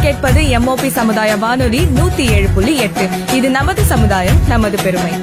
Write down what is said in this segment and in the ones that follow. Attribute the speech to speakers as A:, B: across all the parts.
A: கேட்பது எம்ஓபி சமுதாய வானொலி நூத்தி ஏழு புள்ளி எட்டு இது நமது சமுதாயம் நமது பெருமை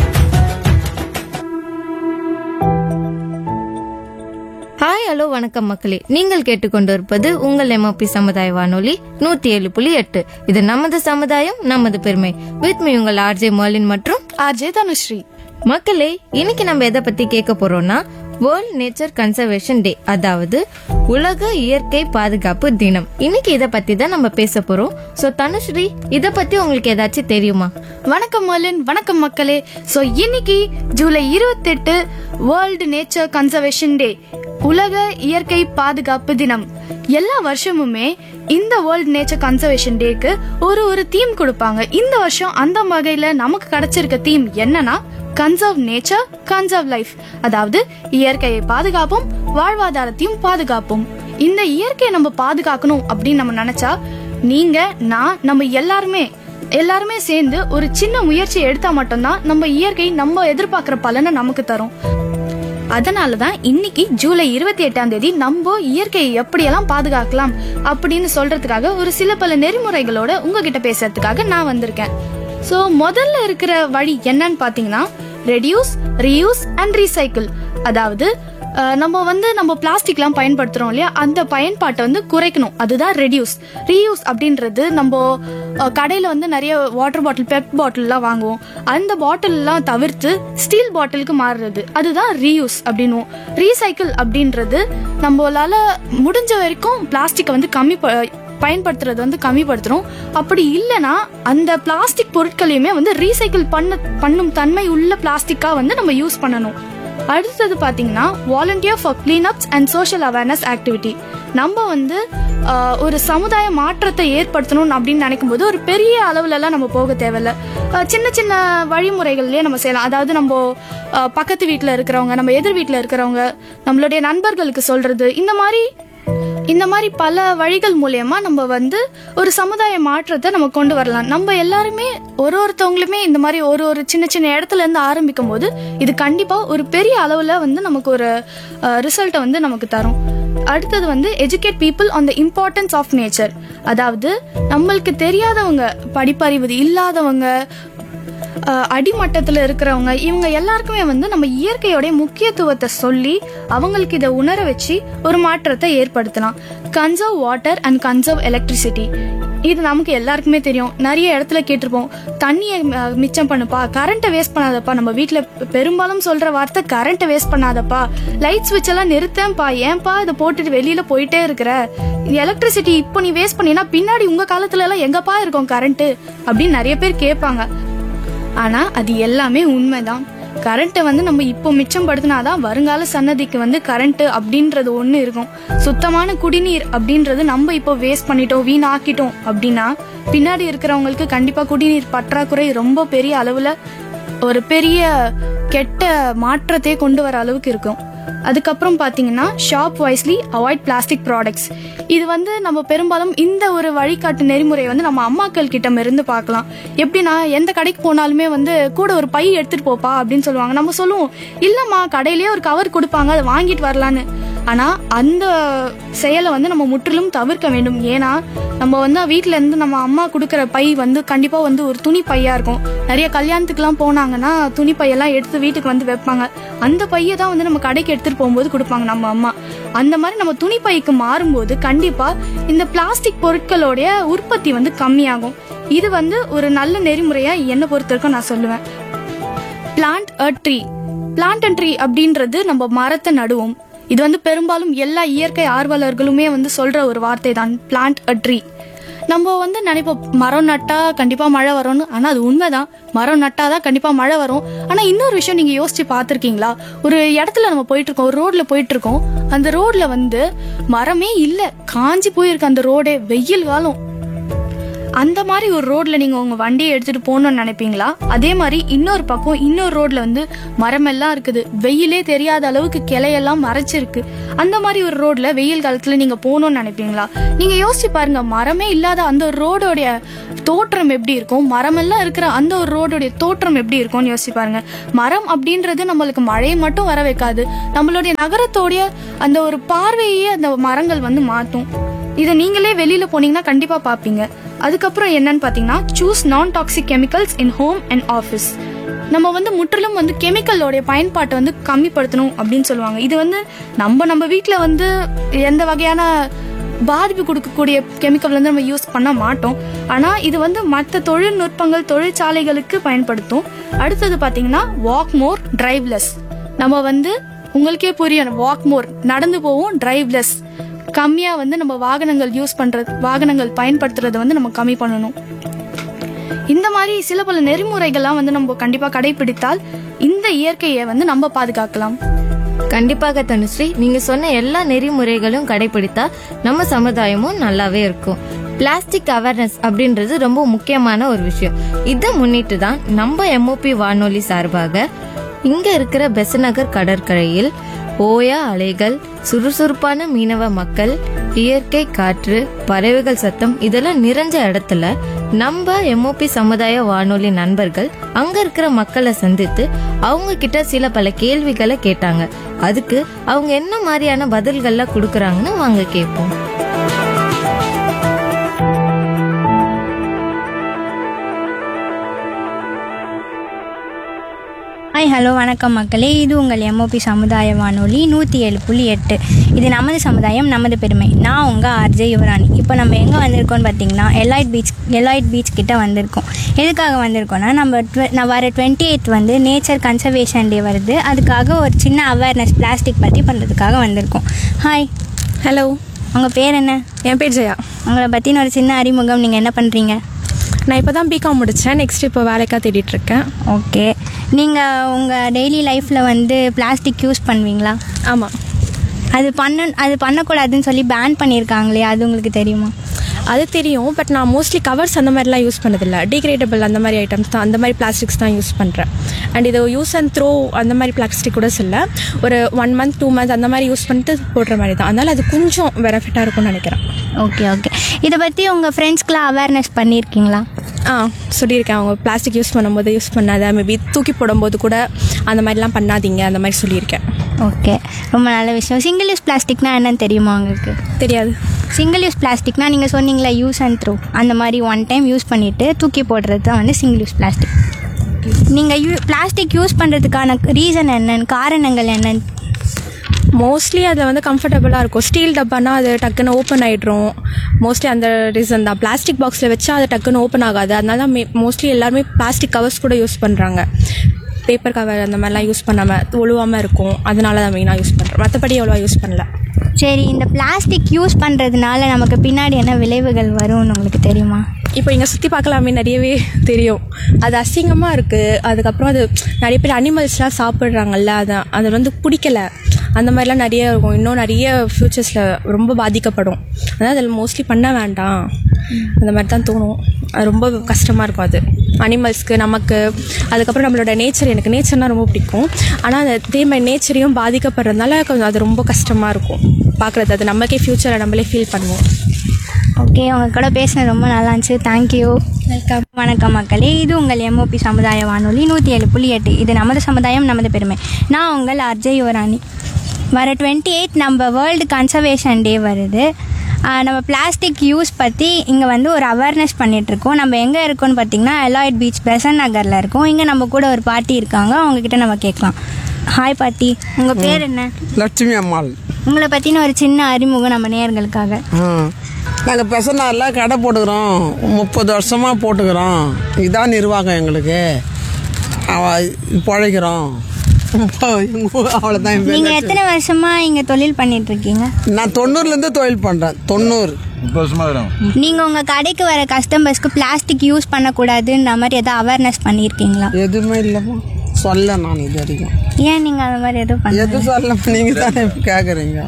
B: ஹாய் ஹலோ வணக்கம் மக்களே நீங்கள் கேட்டுக்கொண்டிருப்பது உங்கள் எம்ஓபி சமுதாய வானொலி நூத்தி ஏழு புள்ளி எட்டு இது நமது சமுதாயம் நமது பெருமை வித் மீ உங்கள் ஆர்ஜே மர்லின் மற்றும்
C: ஆர்ஜே தனுஸ்ரீ
B: மக்களே இன்னைக்கு நம்ம எதை பத்தி கேட்க போறோம்னா வேர்ல்ட் நேச்சர் கன்சர்வேஷன் டே அதாவது உலக இயற்கை பாதுகாப்பு தினம் இன்னைக்கு இத பத்தி தான் நம்ம பேச போறோம் சோ தனுஸ்ரீ இத பத்தி உங்களுக்கு ஏதாச்சும் தெரியுமா
C: வணக்கம் மர்லின் வணக்கம் மக்களே ஸோ இன்னைக்கு ஜூலை இருபத்தெட்டு வேர்ல்டு நேச்சர் கன்சர்வேஷன் டே உலக இயற்கை பாதுகாப்பு தினம் எல்லா வருஷமுமே இந்த வேர்ல்டு நேச்சர் கன்சர்வேஷன் டேக்கு ஒரு ஒரு தீம் கொடுப்பாங்க இந்த வருஷம் அந்த வகையில நமக்கு கிடைச்சிருக்க தீம் என்னன்னா கன்சர்வ் நேச்சர் கன்சர்வ் லைஃப் அதாவது இயற்கையை பாதுகாப்போம் வாழ்வாதாரத்தையும் பாதுகாப்போம் இந்த இயற்கையை நம்ம பாதுகாக்கணும் அப்படின்னு நம்ம நினைச்சா நீங்க நான் நம்ம எல்லாருமே எல்லாருமே சேர்ந்து ஒரு சின்ன முயற்சி எடுத்தா மட்டும்தான் நம்ம இயற்கை நம்ம எதிர்பார்க்கிற பலனை நமக்கு தரும் அதனால தான் இன்னைக்கு ஜூலை இருபத்தி எட்டாம் தேதி நம்ம இயற்கையை எப்படியெல்லாம் பாதுகாக்கலாம் அப்படின்னு சொல்றதுக்காக ஒரு சில பல நெறிமுறைகளோட உங்ககிட்ட பேசுறதுக்காக நான் வந்திருக்கேன் ஸோ முதல்ல இருக்கிற வழி என்னன்னு பார்த்தீங்கன்னா ரெடியூஸ் ரீயூஸ் அண்ட் ரீசைக்கிள் அதாவது அஹ், நம்ம வந்து நம்ம பிளாஸ்டிக்லாம் பயன்படுத்துறோம் இல்லையா அந்த பயன்பாட்டை வந்து குறைக்கணும் அதுதான் ரெடியூஸ் ரீயூஸ் அப்படின்றது நம்ம அஹ், கடையில வந்து நிறைய வாட்டர் பாட்டில் பெப் பாட்டில்லாம் வாங்குவோம் அந்த பாட்டில்லாம் தவிர்த்து ஸ்டீல் பாட்டிலுக்கு மாறுறது அதுதான் ரீயூஸ் அப்படின்னுவோம் ரீசைக்கிள் அப்படின்றது நம்மளால முடிஞ்ச வரைக்கும் பிளாஸ்டிக்கை வந்து கம்மி ப- பயன்படுத்துறது வந்து கம்மிப்படுத்துறோம் அப்படி இல்லைன்னா அந்த பிளாஸ்டிக் பொருட்களையுமே வந்து ரீசைக்கிள் பண்ண பண்ணும் தன்மை உள்ள பிளாஸ்டிக்கா வந்து நம்ம யூஸ் பண்ணணும் அடுத்தது பாத்தீங்கன்னா volunteer for cleanups and social awareness activity நம்ம வந்து ஆஹ், ஒரு சமுதாய மாற்றத்தை ஏற்படுத்தணும் அப்படின்னு நினைக்கும் போது ஒரு பெரிய அளவுல எல்லாம் நம்ம போக தேவையில்ல ஆஹ், சின்ன சின்ன வழிமுறைகள்லயே நம்ம செய்யலாம் அதாவது நம்ம ஆஹ், பக்கத்து வீட்டில் இருக்கிறவங்க நம்ம எதிர் வீட்டில் இருக்கிறவங்க நம்மளுடைய நண்பர்களுக்கு சொல்றது இந்த மாதிரி இந்த மாதிரி பல வழிகள் மூலயமா நம்ம வந்து ஒரு சமுதாய மாற்றத்தை நம்ம கொண்டு வரலாம் நம்ம எல்லாருமே ஒரு ஒருத்தவங்களுமே இந்த மாதிரி ஒரு ஒரு சின்ன சின்ன இடத்துல இருந்து ஆரம்பிக்கும் போது இது கண்டிப்பா ஒரு பெரிய அளவுல வந்து நமக்கு ஒரு ரிசல்ட்டை வந்து நமக்கு தரும் அடுத்தது வந்து educate people on the importance of nature அதாவது நம்மளுக்கு தெரியாதவங்க படிப்பறிவு இல்லாதவங்க அஹ், அடிமட்டத்தில் இருக்கிறவங்க இவங்க எல்லாருக்குமே வந்து நம்ம இயற்கையோடைய முக்கியத்துவத்தை சொல்லி அவங்களுக்கு இதை உணர வச்சு ஒரு மாற்றத்தை ஏற்படுத்தலாம் conserve water and conserve electricity இது நமக்கு எல்லாருக்குமே தெரியும் நிறைய இடத்துல கேட்டிருப்போம் தண்ணியை அஹ், மிச்சம் பண்ணுப்பா கரண்ட்டை வேஸ்ட் பண்ணாதப்பா நம்ம வீட்டில் பெரும்பாலும் சொல்ற வார்த்தை கரண்ட்டை வேஸ்ட் பண்ணாதப்பா லைட் ஸ்விட்ச் எல்லாம் நிறுத்தேன்ப்பா ஏன்பா இதை போட்டுட்டு வெளியில போயிட்டே இருக்கிற எலக்ட்ரிசிட்டி இப்போ நீ வேஸ்ட் பண்ணினா பின்னாடி உங்க காலத்துல எல்லாம் எங்கப்பா இருக்கும் கரண்ட் அப்படின்னு நிறைய பேர் கேட்பாங்க ஆனா அது எல்லாமே உண்மைதான் கரண்ட்டை வந்து நம்ம இப்போ மிச்சம் படுத்தினாதான் வருங்கால சன்னதிக்கு வந்து கரண்ட் அப்படின்றது ஒண்ணு இருக்கும் சுத்தமான குடிநீர் அப்படின்றது நம்ம இப்போ வேஸ்ட் பண்ணிட்டோம் வீணாக்கிட்டோம் அப்படின்னா பின்னாடி இருக்கிறவங்களுக்கு கண்டிப்பா குடிநீர் பற்றாக்குறை ரொம்ப பெரிய அளவுல ஒரு பெரிய கெட்ட மாற்றத்தை கொண்டு வர அளவுக்கு இருக்கும் அதுக்கப்புறம் பார்த்தீங்கன்னா shop wisely avoid plastic products இது வந்து நம்ம பெரும்பாலும் இந்த ஒரு வழிகாட்டு நெறிமுறையை வந்து நம்ம அம்மாக்கள் கிட்ட இருந்து பார்க்கலாம் எப்படின்னா எந்த கடைக்கு போனாலுமே வந்து கூட ஒரு பை எடுத்துட்டு போப்பா அப்படின்னு சொல்லுவாங்க நம்ம சொல்லுவோம் இல்லம்மா கடையிலேயே ஒரு கவர் கொடுப்பாங்க அதை வாங்கிட்டு வரலான்னு ஆனா அந்த செயலை வந்து நம்ம முற்றிலும் தவிர்க்க வேண்டும் ஏன்னா நம்ம வந்து வீட்ல இருந்து நம்ம அம்மா கொடுக்குற பை வந்து கண்டிப்பா வந்து ஒரு துணி பையா இருக்கும் நிறைய கல்யாணத்துக்குலாம் போனாங்கன்னா துணி பையெல்லாம் எடுத்து வீட்டுக்கு வந்து வைப்பாங்க அந்த பையை தான் வந்து நம்ம கடைக்கு எடுத்துட்டு போகும்போது கொடுப்பாங்க நம்ம அம்மா அந்த மாதிரி நம்ம துணி பைக்கு மாறும்போது கண்டிப்பா இந்த பிளாஸ்டிக் பொருட்களுடைய உற்பத்தி வந்து கம்மியாகும் இது வந்து ஒரு நல்ல நெறிமுறையா என்னை பொறுத்த வரைக்கும் நான் சொல்லுவேன் plant a tree plant and tree அப்படின்றது நம்ம மரத்தை நடுவோம் இது வந்து பெரும்பாலும் எல்லா இயற்கை ஆர்வலர்களுமே வந்து சொல்ற ஒரு வார்த்தை தான் பிளான்ட் அ ட்ரீ நம்ம வந்து நினைப்போம் மரம் நட்டா கண்டிப்பா மழை வரும்னு ஆனா அது உண்மைதான் மரம் நட்டாதான் கண்டிப்பா மழை வரும் ஆனா இன்னொரு விஷயம் நீங்க யோசிச்சு பார்த்திருக்கீங்களா ஒரு இடத்துல நம்ம போயிட்டு இருக்கோம் ஒரு ரோட்ல போயிட்டு இருக்கோம் அந்த ரோட்ல வந்து மரமே இல்ல காஞ்சி போயிருக்கு அந்த ரோடே வெயில் காலம் அந்த மாதிரி ஒரு ரோட்ல நீங்க உங்க வண்டியை எடுத்துட்டு போகணும்னு நினைப்பீங்களா அதே மாதிரி இன்னொரு பக்கம் இன்னொரு ரோட்ல வந்து மரமெல்லாம் இருக்குது வெயிலே தெரியாத அளவுக்கு கிளையெல்லாம் மறைச்சிருக்கு அந்த மாதிரி ஒரு ரோட்ல வெயில் காலத்துல நீங்க போகணும்னு நினைப்பீங்களா நீங்க யோசிச்சு பாருங்க மரமே இல்லாத அந்த ஒரு ரோடோடைய தோற்றம் எப்படி இருக்கும் மரமெல்லாம் இருக்கிற அந்த ஒரு ரோடோடைய தோற்றம் எப்படி இருக்கும்னு யோசிச்சு பாருங்க மரம் அப்படின்றது நம்மளுக்கு மழையை மட்டும் வர வைக்காது நம்மளுடைய நகரத்தோடைய அந்த ஒரு பார்வையே அந்த மரங்கள் வந்து மாற்றும் இதை நீங்களே வெளியில போனீங்கன்னா கண்டிப்பா பாப்பீங்க அதுக்கப்புறம் என்னன்னு பாத்தீங்கன்னா choose non toxic chemicals in home and office நம்ம வந்து முற்றிலும் வந்து கெமிக்கலோடைய பயன்பாட்டை வந்து கம்மிப்படுத்தணும் அப்படின்னு சொல்லுவாங்க இது வந்து நம்ம நம்ம வீட்டில் வந்து எந்த வகையான பாதிப்பு கொடுக்கக்கூடிய கெமிக்கல் வந்து நம்ம யூஸ் பண்ண மாட்டோம் ஆனால் இது வந்து மற்ற தொழில்நுட்பங்கள் தொழிற்சாலைகளுக்கு பயன்படுத்தும் அடுத்தது பார்த்தீங்கன்னா வாக் மோர் டிரைவ்லெஸ் நம்ம வந்து உங்களுக்கே புரியும் வாக் மோர் நடந்து போவோம் டிரைவ்லெஸ் கம்மியா வந்து நம்ம வாகனங்கள் யூஸ் பண்றது வாகனங்கள் பயன்படுத்துறத வந்து நம்ம கம்மி பண்ணணும் இந்த மாதிரி சில பல நெறிமுறைகள்லாம் வந்து நம்ம கண்டிப்பா கடைபிடித்தால் இந்த இயற்கையை வந்து நம்ம பாதுகாக்கலாம்
B: கண்டிப்பாக தனுஸ்ரீ நீங்க சொன்ன எல்லா நெறிமுறைகளும் கடைபிடித்தா நம்ம சமுதாயமும் நல்லாவே இருக்கும் பிளாஸ்டிக் அவேர்னஸ் அப்படின்றது ரொம்ப முக்கியமான ஒரு விஷயம் இதை முன்னிட்டு தான் நம்ம எம்ஓபி வானொலி சார்பாக இங்க இருக்கிற பெசநகர் கடற்கரையில் ஓயா அலைகள் சுறுசுறுப்பான மீனவ மக்கள் இயற்கை காற்று பறவைகள் சத்தம் இதெல்லாம் நிறைஞ்ச இடத்துல நம்ம எம்ஓபி சமுதாய வானொலி நண்பர்கள் அங்க இருக்கிற மக்களை சந்தித்து அவங்க கிட்ட சில பல கேள்விகளை கேட்டாங்க அதுக்கு அவங்க என்ன மாதிரியான பதில்கள்லாம் கொடுக்கறாங்கன்னு வாங்க கேட்போம்
D: ஹாய் ஹலோ வணக்கம் மக்களே இது உங்கள் எம்ஓபி சமுதாய வானொலி நூற்றி ஏழு புள்ளி எட்டு இது நமது சமுதாயம் நமது பெருமை நான் உங்கள் ஆர்ஜே யுவராணி இப்போ நம்ம எங்கே வந்திருக்கோம்னு பார்த்தீங்கன்னா எலாய்ட் பீச் எலாய்ட் பீச் கிட்ட வந்திருக்கோம் எதுக்காக வந்திருக்கோம்னா நம்ம twe- நான் வர டுவெண்ட்டி எயித் வந்து நேச்சர் கன்சர்வேஷன் டே வருது அதுக்காக ஒரு சின்ன அவேர்னஸ் பிளாஸ்டிக் பற்றி பண்ணுறதுக்காக வந்திருக்கோம் ஹாய்
A: ஹலோ
D: உங்கள் பேர் என்ன
A: என் பேர் ஜெயா
D: உங்களை பற்றின ஒரு சின்ன அறிமுகம் நீங்கள் என்ன பண்ணுறீங்க
A: நான் இப்போ தான் பிகாம் முடித்தேன் நெக்ஸ்ட் இப்போ வேலைக்காக தேடிட்டு இருக்கேன்
D: ஓகே நீங்கள் உங்கள் டெய்லி லைஃப்பில் வந்து பிளாஸ்டிக் யூஸ் பண்ணுவீங்களா
A: ஆமாம்
D: அது பண்ண அது பண்ணக்கூடாதுன்னு சொல்லி பேன் பண்ணியிருக்காங்களே அது உங்களுக்கு தெரியுமா
A: அது தெரியும் பட் நான் மோஸ்ட்லி கவர்ஸ் அந்த மாதிரிலாம் யூஸ் பண்ணதில்ல டிகிரேடபிள் அந்த மாதிரி ஐட்டம்ஸ் தான் அந்த மாதிரி பிளாஸ்டிக்ஸ் தான் யூஸ் பண்ணுறேன் அண்ட் இது யூஸ் அண்ட் த்ரோ அந்த மாதிரி பிளாஸ்டிக் கூட இல்லை ஒரு ஒன் மந்த் டூ மந்த் அந்த மாதிரி யூஸ் பண்ணிட்டு போடுற மாதிரி தான் அதனால் அது கொஞ்சம் பெனிஃபிட்டாக இருக்கும்னு நினைக்கிறேன்
D: ஓகே ஓகே இதை பற்றி உங்கள் ஃப்ரெண்ட்ஸ்க்கெலாம் அவேர்னஸ் பண்ணியிருக்கீங்களா
A: ஆ சொல்லியிருக்கேன் அவங்க பிளாஸ்டிக் யூஸ் பண்ணும்போது யூஸ் பண்ணாத மேபி தூக்கி போடும்போது கூட அந்த மாதிரிலாம் பண்ணாதீங்க அந்த மாதிரி சொல்லியிருக்கேன்
D: ஓகே ரொம்ப நல்ல விஷயம் சிங்கிள் யூஸ் பிளாஸ்டிக்னா என்னன்னு தெரியுமா உங்களுக்கு
A: தெரியாது
D: சிங்கிள் யூஸ் பிளாஸ்டிக்னா நீங்கள் சொன்னீங்களா யூஸ் அண்ட் த்ரோ அந்த மாதிரி ஒன் டைம் யூஸ் பண்ணிவிட்டு தூக்கி போடுறது தான் வந்து சிங்கிள் யூஸ் பிளாஸ்டிக் நீங்கள் யூ பிளாஸ்டிக் யூஸ் பண்ணுறதுக்கான ரீசன் என்னன்னு காரணங்கள் என்னன்னு
A: மோஸ்ட்லி அதில் வந்து கம்ஃபர்டபுளாக இருக்கும் ஸ்டீல் டப்பானா அது டக்குன்னு ஓப்பன் ஆகிடும் மோஸ்ட்லி அந்த ரீசன் தான் பிளாஸ்டிக் பாக்ஸில் வச்சா அது டக்குன்னு ஓப்பன் ஆகாது அதனால தான் மோஸ்ட்லி எல்லாருமே பிளாஸ்டிக் கவர்ஸ் கூட யூஸ் பண்ணுறாங்க பேப்பர் கவர் அந்த மாதிரிலாம் யூஸ் பண்ணாமல் ஒழுவாமல் இருக்கும் அதனால தான் மெயினாக யூஸ் பண்ணுறோம் மற்றபடி அவ்வளோவா யூஸ் பண்ணல
D: சரி இந்த பிளாஸ்டிக் யூஸ் பண்ணுறதுனால நமக்கு பின்னாடி என்ன விளைவுகள் வரும்னு உங்களுக்கு தெரியுமா
A: இப்போ இங்கே சுற்றி பார்க்கலாமே நிறையவே தெரியும் அது அசிங்கமாக இருக்குது அதுக்கப்புறம் அது நிறைய பேர் அனிமல்ஸ்லாம் சாப்பிட்றாங்கல்ல அதை அது வந்து பிடிக்கல அந்த மாதிரிலாம் நிறைய இருக்கும் இன்னும் நிறைய ஃப்யூச்சர்ஸில் ரொம்ப பாதிக்கப்படும் அதாவது அதில் மோஸ்ட்லி பண்ண வேண்டாம் அந்த மாதிரி தான் தோணும் அது ரொம்ப கஷ்டமாக இருக்கும் அது அனிமல்ஸ்க்கு நமக்கு அதுக்கப்புறம் நம்மளோட நேச்சர் எனக்கு நேச்சர்னால் ரொம்ப பிடிக்கும் ஆனால் அந்த அதே மாதிரி நேச்சரையும் பாதிக்கப்படுறதுனால கொஞ்சம் அது ரொம்ப கஷ்டமாக இருக்கும் பார்க்குறது அது நமக்கே ஃப்யூச்சரை நம்மளே ஃபீல் பண்ணுவோம்
D: ஓகே உங்க கூட பேசினது ரொம்ப நல்லா இருந்துச்சு தேங்க்யூ வெல்கம் வணக்கம் மக்களே இது உங்கள் எம்ஓபி சமுதாய வானொலி நூற்றி ஏழு புள்ளி எட்டு இது நமது சமுதாயம் நமது பெருமை நான் உங்கள் அர்ஜய் யுவராணி வர டுவெண்ட்டி எயிட் நம்ம வேர்ல்டு கன்சர்வேஷன் டே வருது ஆஹ் நம்ம பிளாஸ்டிக் யூஸ் பற்றி இங்கே வந்து ஒரு அவேர்னஸ் பண்ணிகிட்ருக்கோம் நம்ம எங்கே இருக்கோம்னு பார்த்தீங்கன்னா எலாய்ட் பீச் பெசன் நகரில் இருக்கோம் இங்கே நம்ம கூட ஒரு பாட்டி இருக்காங்க அவங்கக்கிட்ட நம்ம கேட்கலாம் ஹாய் பாட்டி உங்கள் பேர் என்ன
E: லட்சுமி அம்மாள்
D: உங்களை பற்றின ஒரு சின்ன அறிமுகம் நம்ம நேயர்களுக்காக
E: நாங்கள் பெசனாரில் கடை போட்டுக்கிறோம் முப்பது வருஷமாக போட்டுக்கிறோம் இதுதான் நிர்வாகம் எங்களுக்கு அவ- பிழைக்கிறோம் அவ்வளோதான் என் பேர்
D: நீங்க
E: லட்சுமி.
D: எத்தனை வருஷமா இங்க தொழில் பண்ணிட்டு இருக்கீங்க
E: நான் தொண்ணூறுலேருந்து தொழில் பண்ணுறேன் தொண்ணூறு
F: முப்பது வருஷமா இருக்கிறோம்
D: நீங்க உங்க கடைக்கு வர கஸ்டமர்ஸ்க்கு பிளாஸ்டிக் யூஸ் பண்ணக்கூடாதுன்ற மாதிரி ஏதாவது அவேர்னஸ் பண்ணியிருக்கீங்களா
E: எதுவுமே இல்லைம்மா சொல்ல நான் இது வரைக்கும்
D: ஏன் நீங்க அந்த மாதிரி எதுவும் பண்ண
E: எது சொல்லம்மா நீங்கள் தானே இப்போ கேட்குறீங்க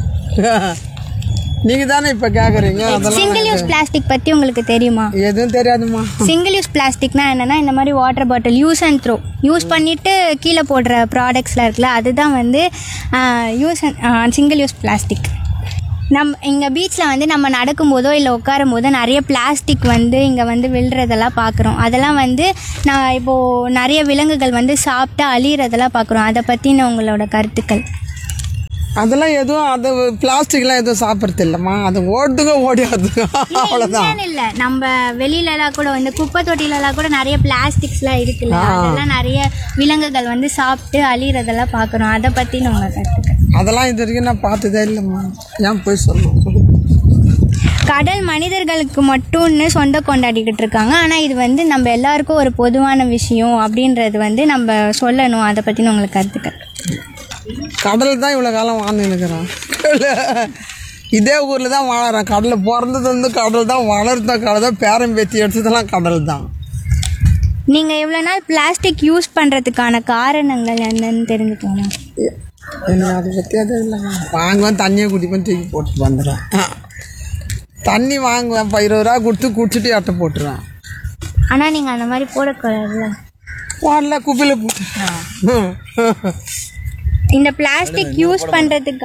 E: நீங்கள் தானே இப்போ கேட்குறீங்க அதெல்லாம்
D: சிங்கிள் யூஸ் பிளாஸ்டிக் பத்தி உங்களுக்கு தெரியுமா
E: எதுவும் தெரியாதும்மா
D: சிங்கிள் யூஸ் பிளாஸ்டிக்னா என்னன்னா இந்த மாதிரி water bottle use and throw use பண்ணிட்டு கீழே போடுற ப்ராடக்ட்ஸ்லாம் இருக்குல்ல அதுதான் வந்து யூஸ் சிங்கிள் யூஸ் பிளாஸ்டிக் நம் இங்கே பீச்சில் வந்து நம்ம நடக்கும்போதோ இல்லை உட்காரும் போதோ நிறைய பிளாஸ்டிக் வந்து இங்கே வந்து விழுறதெல்லாம் பார்க்குறோம் அதெல்லாம் வந்து நான் இப்போது நிறைய விலங்குகள் வந்து சாப்பிட்டு அழியிறதெல்லாம் பார்க்குறோம் அதை பற்றின உங்களோட கருத்துக்கள்
E: அதெல்லாம் எதுவும் அது பிளாஸ்டிக்லாம் எதுவும் சாப்பிட்றது இல்லைம்மா அது ஓடுதுங்க ஓடியாதுங்க அவ்வளோதான்
D: இல்லைன்னு இல்ல நம்ம வெளியில எல்லாம் கூட வந்து குப்பை தொட்டில எல்லாம் கூட நிறைய பிளாஸ்டிக்ஸ்லாம் இருக்குல்ல அதெல்லாம் நிறைய விலங்குகள் வந்து சாப்பிட்டு அழியறதெல்லாம் பார்க்குறோம் அதை பத்தி நம்ம கற்றுக்க
E: அதெல்லாம் இது வரைக்கும் நான் பார்த்ததே இல்லைம்மா ஏன் போய் சொல்லணும்
D: கடல் மனிதர்களுக்கு மட்டும்னு சொந்த கொண்டாடிக்கிட்டு இருக்காங்க ஆனால் இது வந்து நம்ம எல்லாருக்கும் ஒரு பொதுவான விஷயம் அப்படின்றது வந்து நம்ம சொல்லணும் அதை பற்றின உங்களுக்கு கருத்துக்கள்
E: கடல் தான் இவ்வளோ காலம் வாழ்ந்துருக்கிறேன் இதே ஊரில் தான் வாழறேன் கடலில் பிறந்தது வந்து கடல் தான் வளர்த்த கடல் தான் பேரம் பேத்தி எடுத்ததெல்லாம் கடல் தான்
D: நீங்கள் இவ்வளோ நாள் பிளாஸ்டிக் யூஸ் பண்ணுறதுக்கான காரணங்கள் என்னன்னு தெரிஞ்சுக்கலாமா
E: எனக்கு அதை பற்றி அது இல்லைங்க வாங்குவேன் தண்ணியை குடிப்பேன் தூக்கி போட்டு வந்துடுவேன் தண்ணி வாங்குவேன் இப்போ இருபது ரூபா கொடுத்து குடிச்சிட்டு அட்டை போட்டுருவேன்
D: ஆனால் நீங்கள் அந்த மாதிரி போடக்கூடாதுல்ல
E: போடல குப்பையில் போட்டுருவேன்
D: இந்த பிளாஸ்டிக் யூஸ் பண்ணுறதுக்கு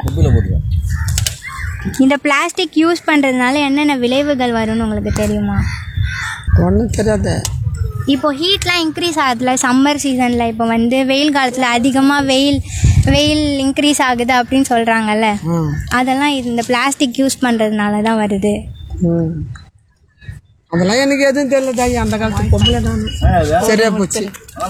D: இந்த பிளாஸ்டிக் யூஸ் பண்ணுறதுனால என்னென்ன விளைவுகள் வரும்னு உங்களுக்கு தெரியுமா
E: ஒன்றும் தெரியாது
D: இப்போ ஹீட்லாம் இன்க்ரீஸ் ஆகுதுல சம்மர் சீசனில் இப்போ வந்து வெயில் காலத்தில் அதிகமாக வெயில் வெயில் இன்க்ரீஸ் ஆகுது அப்படின்னு சொல்கிறாங்கல்ல
E: ம்
D: அதெல்லாம் இந்த பிளாஸ்டிக் யூஸ் பண்ணுறதுனால தான் வருது
E: ம் அதெல்லாம் எனக்கு எதுவும் தெரியல தாயி அந்த காலத்து பொம்பளை நான் சரியா போச்சு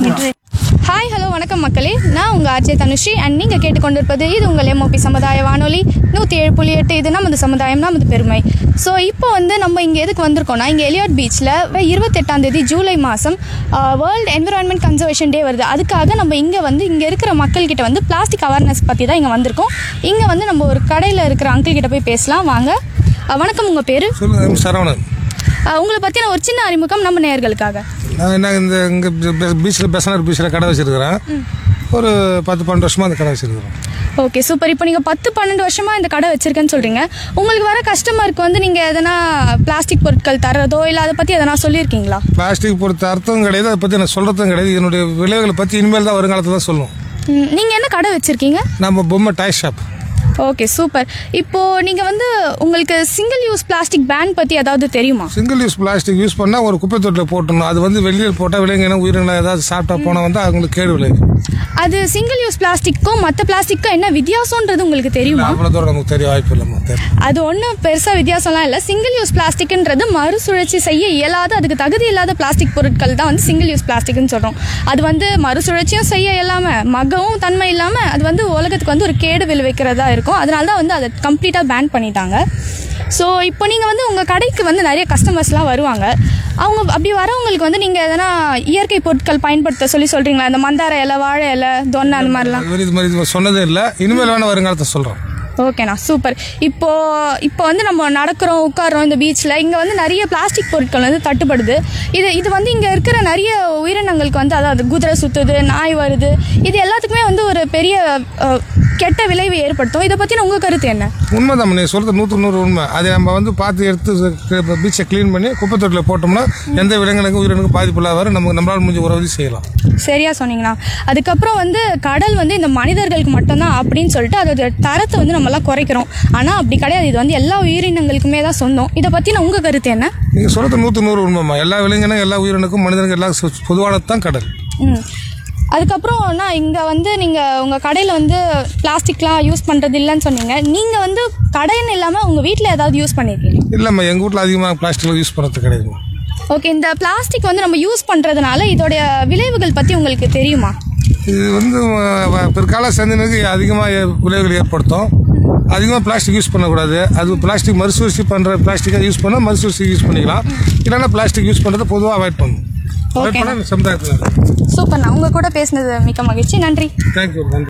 C: ஹாய் ஹலோ வணக்கம் மக்களே நான் உங்கள் ஆர்ஜே தனுஸ்ரீ அண்ட் நீங்கள் கேட்டுக்கொண்டிருப்பது இது உங்கள் எம்ஓபி சமுதாய வானொலி நூற்றி ஏழு புள்ளி எட்டு இது நமது சமுதாயம் நமது பெருமை ஸோ இப்போ வந்து நம்ம இங்கே எதுக்கு வந்திருக்கோம்னா இங்கே எலியாட் பீச்சில் இருபத்தெட்டாம் தேதி ஜூலை மாதம் வேர்ல்டு என்விரான்மெண்ட் கன்சர்வேஷன் டே வருது அதுக்காக நம்ம இங்கே வந்து இங்கே இருக்கிற மக்கள்கிட்ட வந்து பிளாஸ்டிக் அவேர்னஸ் பற்றி தான் இங்கே வந்திருக்கோம் இங்கே வந்து நம்ம ஒரு கடையில் இருக்கிற அங்கிள் கிட்ட போய் பேசலாம் வாங்க அஹ், வணக்கம் உங்கள் பேர்
F: சொல்லுங்க சரவணன்
C: உங்களை பற்றின ஒரு சின்ன அறிமுகம் நம்ம நேயர்களுக்காக
F: நான் என்ன இந்த இங்கே பீச்சில் பெசனர் பீச்சில் கடை வச்சிருக்கிறேன் ஒரு பத்து பன்னெண்டு வருஷமாக அந்த கடை வச்சிருக்கிறேன்
C: ஓகே சூப்பர் இப்போ நீங்கள் பத்து பன்னெண்டு வருஷமாக இந்த கடை வச்சிருக்கேன்னு சொல்கிறீங்க உங்களுக்கு வர கஸ்டமருக்கு வந்து நீங்கள் எதனா பிளாஸ்டிக் பொருட்கள் தரதோ இல்லை அதை பற்றி எதனா சொல்லியிருக்கீங்களா
F: பிளாஸ்டிக் பொறுத்த அர்த்தம் கிடையாது அதை பற்றி நான் சொல்கிறதும் கிடையாது என்னுடைய விளைவுகளை பற்றி இனிமேல் தான் வருங்காலத்தில் தான் சொல்லுவோம்
C: நீங்கள் என்ன கடை வச்சுருக்கீங்க
F: நம்ம பொம்மை டாய் ஷாப்
C: ஓகே சூப்பர் இப்போது நீங்கள் வந்து உங்களுக்கு சிங்கிள் யூஸ் பிளாஸ்டிக் பேன் பற்றி ஏதாவது தெரியுமா
F: சிங்கிள் யூஸ் பிளாஸ்டிக் யூஸ் பண்ணால் ஒரு குப்பை தொட்டில் போட்டணும் அது வந்து வெளியில் போட்டால் விலங்கின உயிரினம் ஏதாவது சாப்பிட்டா போனால் வந்து அவங்களுக்கு கேடு விளைவு
C: அது சிங்கிள் யூஸ் பிளாஸ்டிக்கும் மற்ற பிளாஸ்டிக்கும் என்ன வித்தியாசம்ன்றது உங்களுக்கு தெரியுமா
F: அவ்வளோ தூரம் நமக்கு தெரிய வாய்ப்பு இல்லைம்மா தெரியும்
C: அது ஒன்றும் பெருசாக வித்தியாசம்லாம் இல்லை சிங்கிள் யூஸ் பிளாஸ்டிக்ன்றது மறுசுழற்சி செய்ய இயலாத அதுக்கு தகுதி இல்லாத பிளாஸ்டிக் பொருட்கள் தான் வந்து சிங்கிள் யூஸ் பிளாஸ்டிக்னு சொல்கிறோம் அது வந்து மறுசுழற்சியும் செய்ய இல்லாமல் மகவும் தன்மை இல்லாமல் அது வந்து உலகத்துக்கு வந்து ஒரு கேடு விளைவிக்கிறதா இருக்கும் அதனால தான் வந்து அதை கம்ப்ளீட்டாக பேன் பண்ணிட்டாங்க ஸோ இப்போ நீங்கள் வந்து உங்கள் கடைக்கு வந்து நிறைய கஸ்டமர்ஸ்லாம் வருவாங்க அவங்க அப்படி வரவங்களுக்கு வந்து நீங்கள் எதனா இயற்கை பொருட்கள் பயன்படுத்த சொல்லி சொல்கிறீங்களா இந்த மந்தார இலை வாழை இலை தொன்னை அந்த மாதிரிலாம்
F: அது மாதிரி இது மாதிரி இது சொன்னதே இல்லை இனிமேல் வேணால் வருங்காலத்தை சொல்கிறோம்
C: ஓகேண்ணா சூப்பர் இப்போ இப்போ வந்து நம்ம நடக்கிறோம் உட்காரோம் இந்த பீச்சில் இங்கே வந்து நிறைய பிளாஸ்டிக் பொருட்கள் வந்து தட்டுப்படுது இது இது வந்து இங்கே இருக்கிற நிறைய உயிரினங்களுக்கு வந்து அதாவது குதிரை சுற்றுது நாய் வருது இது எல்லாத்துக்குமே வந்து ஒரு பெரிய அஹ், கெட்ட விளைவு ஏற்படுத்தும் இதை பற்றின உங்கள் கருத்து என்ன
F: உண்மைதான் நீ சொல்கிறது நூற்றுக்கு நூறு உண்மை அதை நம்ம வந்து பார்த்து எடுத்து பீச்சை க்ளீன் பண்ணி குப்பை தொட்டியில் போட்டோம்னா எந்த விலங்கினக்கும் உயிரினுக்கும் பாதிப்பு இல்லாத வரை நமக்கு நம்மளால் முடிஞ்ச உதவி செய்யலாம்
C: சரியா சொன்னீங்கண்ணா அதுக்கப்புறம் வந்து கடல் வந்து இந்த மனிதர்களுக்கு மட்டும்தான் அப்படின்னு சொல்லிட்டு அதோட தரத்தை வந்து நம்மலாம் குறைக்கிறோம் ஆனால் அப்படி கிடையாது இது வந்து எல்லா உயிரினங்களுக்குமே தான் சொந்தம் இதை பற்றின உங்கள் கருத்து என்ன
F: நீங்கள் சொல்கிறது நூற்று நூறு உண்மைமா எல்லா விலங்கினும் எல்லா உயிரினுக்கும் மனிதனுக்கும் எல்லாம் சு- பொதுவானது தான் கடல்
C: ம் அதுக்கப்புறம் நான் இங்கே வந்து நீங்கள் உங்கள் கடையில் வந்து பிளாஸ்டிக்லாம் யூஸ் பண்ணுறது இல்லைன்னு சொன்னீங்க நீங்கள் வந்து கடைன்னு இல்லாமல் உங்கள் வீட்டில் ஏதாவது யூஸ் பண்ணியிருக்கீங்க
F: இல்லைம்மா எங்கள் வீட்டில் அதிகமாக பிளாஸ்டிக் யூஸ் பண்ணுறது கிடையாதுமா
C: ஓகே இந்த பிளாஸ்டிக் வந்து நம்ம யூஸ் பண்ணுறதுனால இதோடைய விளைவுகள் பற்றி உங்களுக்கு தெரியுமா
F: இது வந்து அஹ், வ- பிற்கால சந்ததியினருக்கு அதிகமாக விளைவுகள் ஏற்படுத்தும் அதிகமாக பிளாஸ்டிக் யூஸ் பண்ணக்கூடாது அது பிளாஸ்டிக் மறுசுழற்சி பண்ணுற பிளாஸ்டிக்கை யூஸ் பண்ணால் மறுசுழற்சி யூஸ் பண்ணிக்கலாம் இல்லைன்னா பிளாஸ்டிக் யூஸ் பண்ணுறதை பொதுவாக அவாய்ட் பண்ணணும் அவாய்ட் பண்ணால் சமுதாயத்தில்
C: சூப்பர்ண்ணா உங்கள் கூட பேசினது மிக்க மகிழ்ச்சி நன்றி
F: தேங்க்யூ நன்றி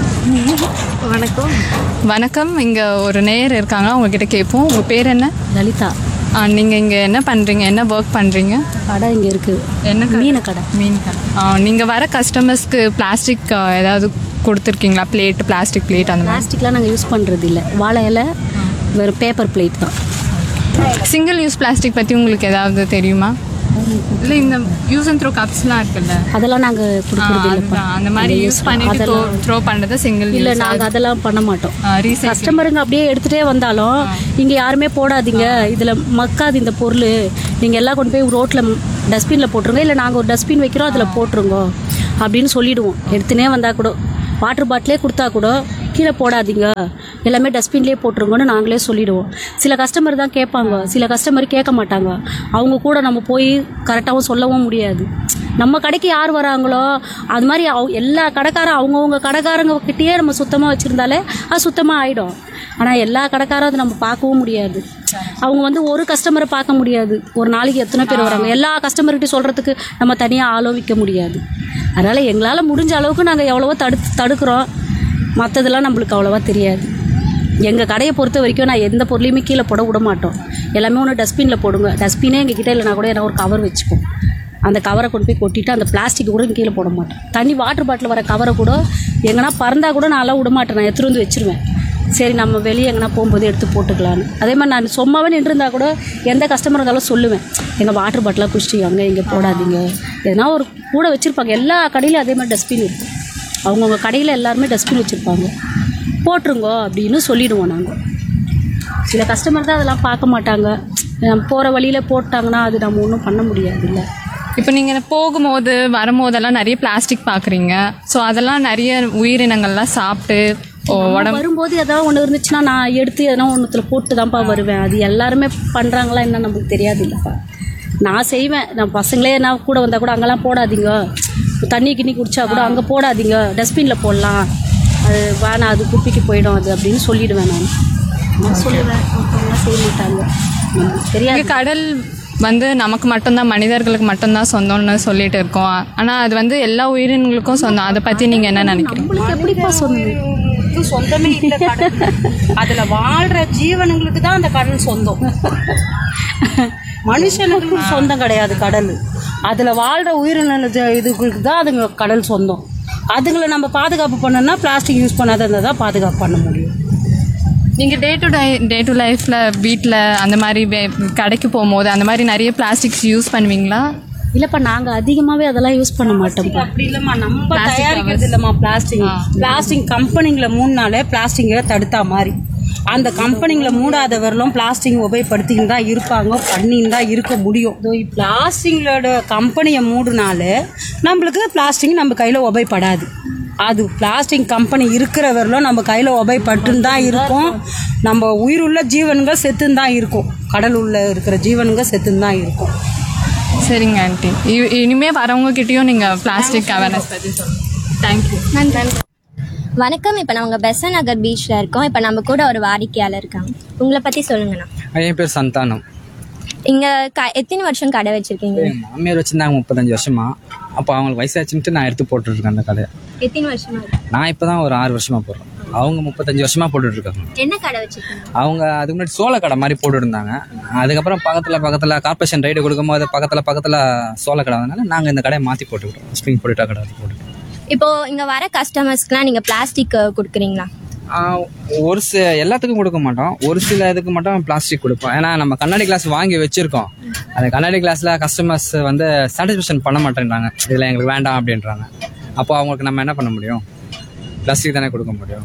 G: வணக்கம் வணக்கம் இங்கே ஒரு நேயர் இருக்காங்க அவங்க கிட்ட கேட்போம் உங்கள் பேர் என்ன
H: லலிதா
G: நீங்கள் இங்கே என்ன பண்ணுறீங்க என்ன ஒர்க் பண்ணுறீங்க
H: கடை இங்கே இருக்குது
G: என்ன
H: மீன கடை
G: மீன் கடை நீங்கள் வர கஸ்டமர்ஸ்க்கு பிளாஸ்டிக் ஏதாவது கொடுத்துருக்கீங்களா பிளேட் பிளாஸ்டிக் பிளேட் அந்த மாதிரி
H: பிளாஸ்டிக்லாம் நாங்கள் யூஸ் பண்ணுறது இல்லை வாழை இலை வெறும் பேப்பர் பிளேட் தான்
G: சிங்கிள் யூஸ் பிளாஸ்டிக் பற்றி உங்களுக்கு ஏதாவது தெரியுமா இல்லை இந்த யூஸ் அண்ட் த்ரோ கப்ஸ்லாம் இருக்குல்ல
H: அதெல்லாம் நாங்கள் கொடுக்குறது இல்லைப்பா
G: அதுதான், அந்த மாதிரி யூஸ் பண்ணிட்டு த்ரோ பண்ணுறது சிங்கிள்
H: இல்லை
G: யூஸ்
H: நாங்கள் அதெல்லாம் பண்ண மாட்டோம்
G: ரீசைக்கிள்
H: கஸ்டமருங்க அப்படியே எடுத்துகிட்டே வந்தாலும் இங்கே யாருமே போடாதீங்க இதில் மக்காது இந்த பொருள் நீங்கள் எல்லாம் கொண்டு போய் ரோட்டில் டஸ்ட்பினில் போட்டுருங்க இல்லை நாங்கள் ஒரு டஸ்ட்பின் வைக்கிறோம் அதில் போட்டுருங்க அப்படின்னு சொல்லிடுவோம் எடுத்துனே வந்தால் கூட வாட்டர் பாட்டிலே கொடுத்தா கூட கீழே போடாதீங்க எல்லாமே டஸ்ட்பின்லேயே போட்டுருங்கன்னு நாங்களே சொல்லிடுவோம் சில கஸ்டமர் தான் கேட்பாங்க சில கஸ்டமர் கேட்க மாட்டாங்க அவங்க கூட நம்ம போய் கரெக்டாகவும் சொல்லவும் முடியாது நம்ம கடைக்கு யார் வராங்களோ அது மாதிரி அவ- எல்லா கடைக்காரன் அவங்கவுங்க கடைக்காரங்க கிட்டேயே நம்ம சுத்தமாக வச்சுருந்தாலே அது சுத்தமாக ஆகிடும் ஆனால் எல்லா கடைக்காரும் அதை நம்ம பார்க்கவும் முடியாது அவங்க வந்து ஒரு கஸ்டமரை பார்க்க முடியாது ஒரு நாளைக்கு எத்தனை பேர் வராங்க எல்லா கஸ்டமர்கிட்ட சொல்கிறதுக்கு நம்ம தனியாக ஆளோ விற்க முடியாது அதனால் எங்களால் முடிஞ்ச அளவுக்கு நாங்கள் எவ்வளவோ தடு தடுக்கிறோம் மற்றதெல்லாம் நம்மளுக்கு அவ்வளோவா தெரியாது எங்கள் கடையை பொறுத்த வரைக்கும் நான் எந்த பொருளையுமே கீழே போட விட மாட்டோம் எல்லாமே ஒன்று டஸ்ட்பினில் போடுங்க டஸ்ட்பினே எங்கள் கிட்ட இல்லைனா கூட என்ன ஒரு கவர் வச்சுப்போம் அந்த கவரை கொண்டு போய் கொட்டிட்டு அந்த பிளாஸ்டிக் கூட கீழே போட மாட்டோம் தண்ணி வாட்டர் பாட்டில் வர கவரை கூட எங்கன்னா பறந்தா கூட நான்லாம் விட மாட்டேன் நான் எடுத்துகிட்டு வந்து வச்சிருவேன் சரி நம்ம வெளியே எங்கன்னா போகும்போது எடுத்து போட்டுக்கலான்னு அதே மாதிரி நான் சும்மாவே நின்றுருந்தா கூட எந்த கஸ்டமர் இருந்தாலும் சொல்லுவேன் எங்கள் வாட்டர் பாட்டிலாக குடிச்சிட்டு அங்கே இங்கே போடாதீங்க எதனா ஒரு கூட வச்சுருப்பாங்க எல்லா கடையிலும் அதே மாதிரி டஸ்ட்பின் இருக்கும் அவங்கவுங்க கடையில் எல்லாருமே டஸ்ட்பின் வச்சுருப்பாங்க போட்டுருங்கோ அப்படின்னு சொல்லிடுவோம் நாங்கள் சில கஸ்டமர் தான் அதெல்லாம் பார்க்க மாட்டாங்க போகிற வழியில் போட்டாங்கன்னா அது நம்ம ஒன்றும் பண்ண முடியாதுல்ல
G: இப்போ நீங்கள் போகும்போது வரும்போதெல்லாம் நிறைய பிளாஸ்டிக் பார்க்குறீங்க ஸோ அதெல்லாம் நிறைய உயிரினங்கள்லாம் சாப்பிட்டு ஓ,
H: நம்ம
G: உடம்பு
H: வரும்போது ஏதாவது ஒன்று இருந்துச்சுன்னா நான் எடுத்து எதனா ஒன்றுத்துல போட்டு தான்ப்பா வருவேன் அது எல்லாருமே பண்ணுறாங்களா என்ன நமக்கு தெரியாது இல்லைப்பா நான் செய்வேன் நான் பசங்களே என்ன கூட வந்தால் கூட அங்கெல்லாம் போடாதீங்க தண்ணி கிண்ணி குடிச்சா கூட அங்கே போடாதீங்க டஸ்ட்பினில் போடலாம் அது வேணாம் அது குப்பைக்கு போயிடும் அது அப்படின்னு சொல்லிடுவேன் நான் நான் சொல்லுவேன் ஒருத்தவங்களாம் செய்ய மாட்டாங்க நமக்கு தெரியாது
G: இங்க கடல் வந்து நமக்கு மட்டும்தான் மனிதர்களுக்கு மட்டும்தான் சொந்தம்னு சொல்லிட்டு இருக்கோம் ஆனால் அது வந்து எல்லா உயிரினங்களுக்கும் சொந்தம் அதை பற்றி நீங்கள் என்ன நினைக்கிறீங்க
H: நம்மளுக்கு எப்படிப்பா சொன்னது
I: இது சொந்தமே இல்ல கடல் அதுல வாழ்ற ஜீவனுங்களுக்கு தான் அந்த கடல் சொந்தம் மனுஷனுங்களுக்கு சொந்தம் கிடையாது கடல் அதுல வாழ்ற உயிரின ஜ- இதுகளுக்கு தான் அதுங்க கடல் சொந்தம் அதுங்களை நம்ம பாதுகாப்பு பண்ணணும்னா பிளாஸ்டிக் யூஸ் பண்ணாத இருந்தால் தான் பாதுகாப்பு பண்ண முடியும்
G: நீங்கள் day to day day to லைஃப்பில் வீட்டில் அந்த மாதிரி வே- கடைக்கு போகும்போது அந்த மாதிரி நிறைய பிளாஸ்டிக்ஸ் யூஸ் பண்ணுவீங்களா
H: இல்லைப்பா நாங்கள் அதிகமாகவே அதெல்லாம் யூஸ் பண்ண மாட்டோம்ப்பா
I: அப்படி இல்லம்மா நம்ம தயாரிக்கிறது இல்லம்மா பிளாஸ்டிக் பிளாஸ்டிக் கம்பெனிங்களை மூணுனாலே பிளாஸ்டிக்கை தடுத்தா மாதிரி அந்த கம்பெனிங்களை மூடாத வரலும் பிளாஸ்டிக் உபயோகப்படுத்தின்னு தான் இருப்பாங்க பண்ணின்னு தான் இருக்க முடியும் பிளாஸ்டிங்களோட கம்பெனியை மூடினாலே நம்மளுக்கு பிளாஸ்டிக் நம்ம கையில் உபயோகப்படாது அது பிளாஸ்டிக் கம்பெனி இருக்கிற வரலும் நம்ம கையில் உபயோகப்பட்டுன்னு தான் இருக்கும் நம்ம உயிருள்ள ஜீவன்கள் செத்துன்னு தான் இருக்கும் கடல் உள்ள இருக்கிற ஜீவன்கள் செத்துன்னு தான் இருக்கும்
G: சரிங்க ஆண்டி இ- இனிமே வரவங்க கிட்டயும் நீங்கள் பிளாஸ்டிக் அவேர்னஸ் பற்றி சொல்லுங்கள் தேங்க்யூ
D: வணக்கம் இப்போ நம்ம பெசன் நகர் பீச்சில் இருக்கோம் இப்போ நம்ம கூட ஒரு வாடிக்கையாளர் இருக்காங்க உங்களை பற்றி சொல்லுங்கண்ணா
J: என் பேர் சந்தானம்
D: இங்கே க எத்தனை வருஷம் கடை வச்சுருக்கீங்க
J: எங்கள் மாமியார் வச்சுருந்தாங்க முப்பத்தஞ்சு வருஷமா அப்போ அவங்களுக்கு வயசாச்சுன்ட்டு நான் எடுத்து போட்டுட்ருக்கேன் அந்த கடையை
D: எத்தனை வருஷமா இருக்கு?
J: நான் இப்போ தான் ஒரு ஆறு வருஷமா போடுறேன் அவங்க முப்பத்தஞ்சு வருஷமா போட்டுட்ருக்காங்க
D: என்ன கடை வச்சுருக்கீங்க
J: அவங்க அதுக்கு முன்னாடி சோள கடை மாதிரி போட்டுட்டு இருந்தாங்க அதுக்கப்புறம் பக்கத்தில் பக்கத்தில் கார்பரேஷன் ரைடு கொடுக்கும்போது பக்கத்தில் பக்கத்தில் சோள கடை வந்தனால நாங்கள் இந்த கடையை மாற்றி போட்டுக்கிட்டோம் ஸ்ப்ரிங் பொடிட்டா கடை போட்டுக்கிட்டோம்
D: இப்போ இங்கே வர கஸ்டமர்ஸ்க்குலாம் நீங்கள் பிளாஸ்டிக் கொடுக்குறீங்களா
J: ஆஹ் ஒரு சில எல்லாத்துக்கும் கொடுக்க மாட்டோம் ஒரு சில இதுக்கு மட்டும் பிளாஸ்டிக் கொடுப்போம் ஏன்னா நம்ம கண்ணாடி கிளாஸ் வாங்கி வச்சிருக்கோம் அந்த கண்ணாடி கிளாஸ்ல கஸ்டமர்ஸ் வந்து சாட்டிஸ்ஃபேக்ஷன் பண்ண மாட்டேன்றாங்க இதில் எங்களுக்கு வேண்டாம் அப்படின்றாங்க அப்போ அவங்களுக்கு நம்ம என்ன பண்ண முடியும் பிளாஸ்டிக் தானே கொடுக்க முடியும்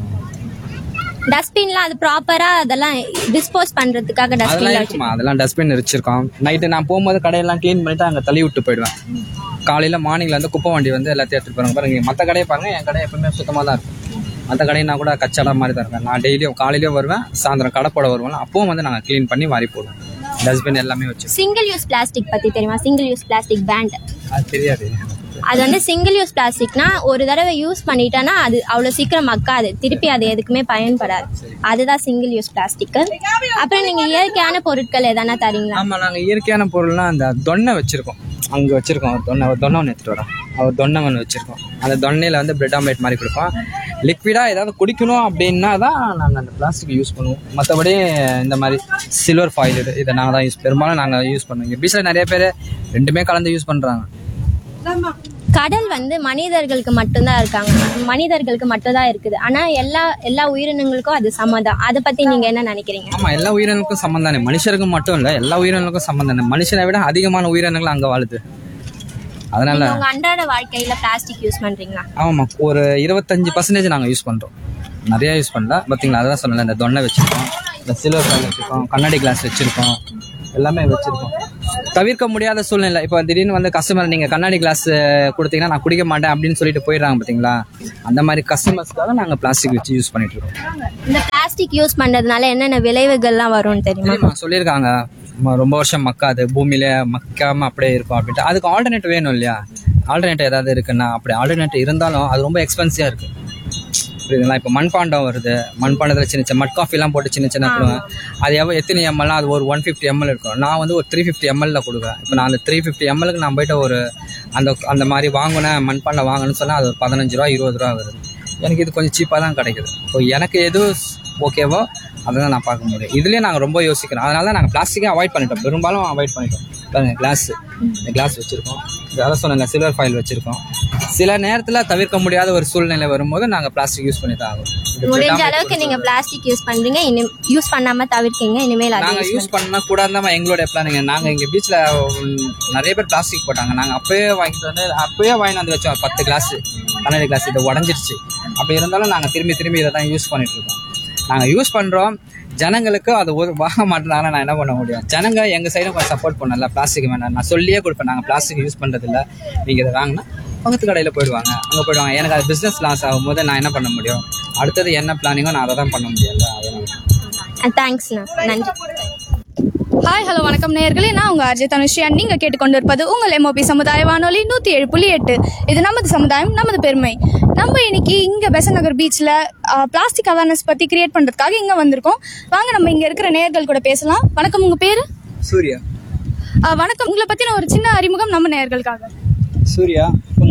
D: டஸ்ட்பின்லாம் அது ப்ராப்பராக அதெல்லாம் டிஸ்போஸ் பண்ணுறதுக்காக
J: அதெல்லாம்
D: டஸ்ட்பின்ல
J: இருக்குமா அதெல்லாம் டஸ்ட்பின் வச்சிருக்கோம் நைட்டு நான் போகும்போது கடையெல்லாம் க்ளீன் பண்ணிட்டு அங்கே தள்ளி விட்டு போயிடுவேன் காலையில் மார்னிங்கில் வந்து குப்பை வண்டி வந்து எல்லாத்தையும் எடுத்துட்டு போறாங்க பாருங்க மற்ற கடையை பாருங்க என் கடை எப்பவுமே சுத்தமாக தான் இருக்கும் மற்ற கடையினா கூட கச்சடா மாதிரி தான் இருக்கும் நான் டெய்லியும் காலையிலயும் வருவேன் சாயந்தரம் கடை போட வருவோம் அப்பவும் வந்து நாங்கள் க்ளீன் பண்ணி மாறி போடுவோம் டஸ்ட்பின் எல்லாமே வச்சு
D: சிங்கிள் யூஸ் பிளாஸ்டிக் பற்றி தெரியுமா சிங்கிள் யூஸ் பிளாஸ்டிக் பேண்ட்
J: அது தெரியாது
D: அது வந்து சிங்கிள் யூஸ் பிளாஸ்டிக்னா ஒரு தடவை யூஸ் பண்ணிட்டோன்னா அது அவ்வளோ சீக்கிரம் மக்காது திருப்பி அது எதுக்குமே பயன்படாது அதுதான் சிங்கிள் யூஸ் பிளாஸ்டிக் அப்புறம் நீங்கள் இயற்கையான பொருட்கள் எதனா தரீங்களா
J: ஆமாம் நாங்கள் இயற்கையான பொருள்லாம் அந்த தொன்னை வச்சுருக்கோம் அங்கே வச்சுருக்கோம் ஒரு தொன்னை ஒரு தொன்னை ஒன்று எடுத்துகிட்டு வரோம் அவர் தொன்னை ஒன்று வச்சுருக்கோம் அந்த தொன்னையில் வந்து பிரெட் ஆம்லேட் மாதிரி கொடுப்போம் லிக்விடாக ஏதாவது குடிக்கணும் அப்படின்னா தான் நாங்கள் அந்த பிளாஸ்டிக் யூஸ் பண்ணுவோம் மற்றபடி இந்த மாதிரி சில்வர் ஃபாயில் இது இதை நாங்கள் தான் யூஸ் பெரும்பாலும் நாங்கள் யூஸ் பண்ணுவோம் இங்கே பீச்சில் நிறைய பேர் ரெண்டுமே கலந்து யூஸ் பண்ணுறாங்க
D: கடல் வந்து மனிதர்களுக்கு மட்டும்தான் இருக்காங்க மனிதர்களுக்கு மட்டும்தான் இருக்குது ஆனால் எல்லா எல்லா உயிரினங்களுக்கும் அது சம்மதம் அதை பற்றி நீங்கள் என்ன நினைக்கிறீங்க
J: ஆமாம் எல்லா உயிரினங்களுக்கும் சம்மந்தம் தானே மனுஷருக்கும் மட்டும் இல்லை எல்லா உயிரினங்களுக்கும் சம்மந்தம் தானே மனுஷனை விட அதிகமான உயிரினங்கள் அங்கே வாழுது அதனால
D: நீங்க உங்க அன்றாட வாழ்க்கையில பிளாஸ்டிக் யூஸ் பண்றீங்களா
J: ஆமாம் ஒரு இருபத்தஞ்சு பர்சன்டேஜ் நாங்கள் யூஸ் பண்ணுறோம் நிறைய யூஸ் பண்ணல பார்த்தீங்களா அதான் சொன்னல இந்த தொன்னை வச்சுருக்கோம் இந்த சில்வர் ஃபைல் வச்சுருக்கோம் கண்ணாடி கிளாஸ் வச்சுருக்கோம் எல்லாமே வச்சுருக்கோம் தவிர்க்க முடியாத சூழ்நிலை இப்போ திடீர்னு வந்து கஸ்டமர் நீங்கள் கண்ணாடி கிளாஸ் கொடுத்தீங்கன்னா நான் குடிக்க மாட்டேன் அப்படின்னு சொல்லிட்டு போயிடுறாங்க பார்த்தீங்களா அந்த மாதிரி கஸ்டமர்ஸ்க்காக நாங்கள் பிளாஸ்டிக் வச்சு யூஸ் பண்ணிட்டு இருக்கோம்
D: இந்த பிளாஸ்டிக் யூஸ் பண்ணுறதுனால என்னென்ன விளைவுகள்லாம் வரும்னு தெரியுமா
J: தெரியுமா சொல்லியிருக்காங்க ம- ரொம்ப வருஷம் மக்காது பூமியில மக்காம அப்படியே இருக்கும் அப்படின்ட்டு அதுக்கு ஆல்டர்னேட் வேணும் இல்லையா ஆல்டர்னேட் ஏதாவது இருக்குன்னா அப்படி ஆல்டர்னேட் இருந்தாலும் அது ரொம்ப எக்ஸ்பென்சிவாக இருக்கு புரியுதுங்களா இப்போ மண்பாண்டம் வருது மண்பாண்டத்தில் சின்ன சின்ன மட் காஃபிலாம் போட்டு சின்ன சின்ன கொடுவேன் அது எவ்வளோ எத்தனை எம்எல்லாம் அது ஒரு ஒன் ஃபிஃப்டி எம்எல் இருக்கும் நான் வந்து ஒரு த்ரீ ஃபிஃப்டி எம்எல்ல கொடுக்குறேன் இப்போ நான் அந்த த்ரீ ஃபிஃப்டி எம்எல்க்கு நான் போயிட்டு ஒரு அந்த அந்த மாதிரி வாங்கினேன் மண்பாண்டம் வாங்கணும்னு சொன்னால் அது ஒரு பதினஞ்சு ரூபா இருபது ரூபா வருது எனக்கு இது கொஞ்சம் சீப்பாக தான் கிடைக்குது ஸோ எனக்கு எது ஓகேவோ அதை தான் நான் பார்க்க முடியும் இதுலேயே நாங்கள் ரொம்ப யோசிக்கிறோம் அதனால தான் நாங்கள் பிளாஸ்டிக்கே அவாய்ட் பண்ணிட்டோம் பெரும்பாலும் அவாய்ட் பண்ணிட்டோம் பாருங்க கிளாஸ் இந்த கிளாஸ் வச்சுருக்கோம் வேலை சொன்ன சில்வர் ஃபாயில் வச்சுருக்கோம் சில நேரத்தில் தவிர்க்க முடியாத ஒரு சூழ்நிலை வரும்போது நாங்கள் பிளாஸ்டிக் யூஸ் பண்ணி தான் ஆகும் இது
D: முடிஞ்ச
J: விடாம
D: அளவுக்கு நீங்க பிளாஸ்டிக் யூஸ் பண்றீங்க இனி யூஸ் பண்ணாம தவிர்க்கீங்க இனிமேல் அதை
J: நாங்கள்
D: யூஸ்
J: யூஸ் பண்ணா கூடாது எங்களோட பிளானுங்க நாங்கள் எங்கள் பீச்சில் நிறைய பேர் பிளாஸ்டிக் போட்டாங்க நாங்கள் அப்போயே வாங்கிட்டு வந்து அப்போயே வாங்கிட்டு வந்து வச்சோம் பத்து கிளாஸ் பன்னெண்டு கிளாஸ் இது உடஞ்சிருச்சு அப்படி இருந்தாலும் நாங்கள் திரும்பி திரும்பி இதை தான் யூஸ் பண்ணிட்டு இருக்கோம் நாங்கள் யூஸ் பண்ணுறோம் ஜனங்களுக்கு அது ஒரு வாங்க மாட்டேனாங்க நான் என்ன பண்ண முடியும் ஜனங்க எங்கள் சைடும் கொஞ்சம் சப்போர்ட் பண்ணல பிளாஸ்டிக் வேண்டாம் நான் சொல்லியே கொடுப்பேன் நாங்கள் பிளாஸ்டிக் யூஸ் பண்ணுறதில்ல நீங்கள் இதை வாங்கினா பக்கத்து கடையில் போயிடுவாங்க அங்கே போயிடுவாங்க எனக்கு அது பிஸ்னஸ் லாஸ் ஆகும்போது நான் என்ன பண்ண முடியும் அடுத்தது என்ன பிளானிங்கோ நான் அதை தான் பண்ண முடியல அதனால
D: தேங்க்ஸ்ண்ணா நன்றி
C: ஹாய் ஹலோ வணக்கம் நேயர்களே நான் உங்க அஜய் தனுஷ்ரியா நீங்க கேட்டுக்கொண்டிருப்பது உங்கள் எம்ஓபி சமுதாய வானொலி நூத்தி ஏழு புள்ளி எட்டு இது நமது சமுதாயம் நமது பெருமை நம்ம இன்னைக்கு இங்க பெசன் நகர் பீச்ல பிளாஸ்டிக் அவேர்னஸ் பத்தி கிரியேட் பண்றதுக்காக இங்க வந்திருக்கோம் வாங்க நம்ம இங்க இருக்கிற நேயர்கள் கூட பேசலாம் வணக்கம் உங்க பேரு
J: சூர்யா
C: ஆ, வணக்கம் உங்களை பத்தின ஒரு சின்ன அறிமுகம் நம்ம நேயர்களுக்காக
J: சூர்யா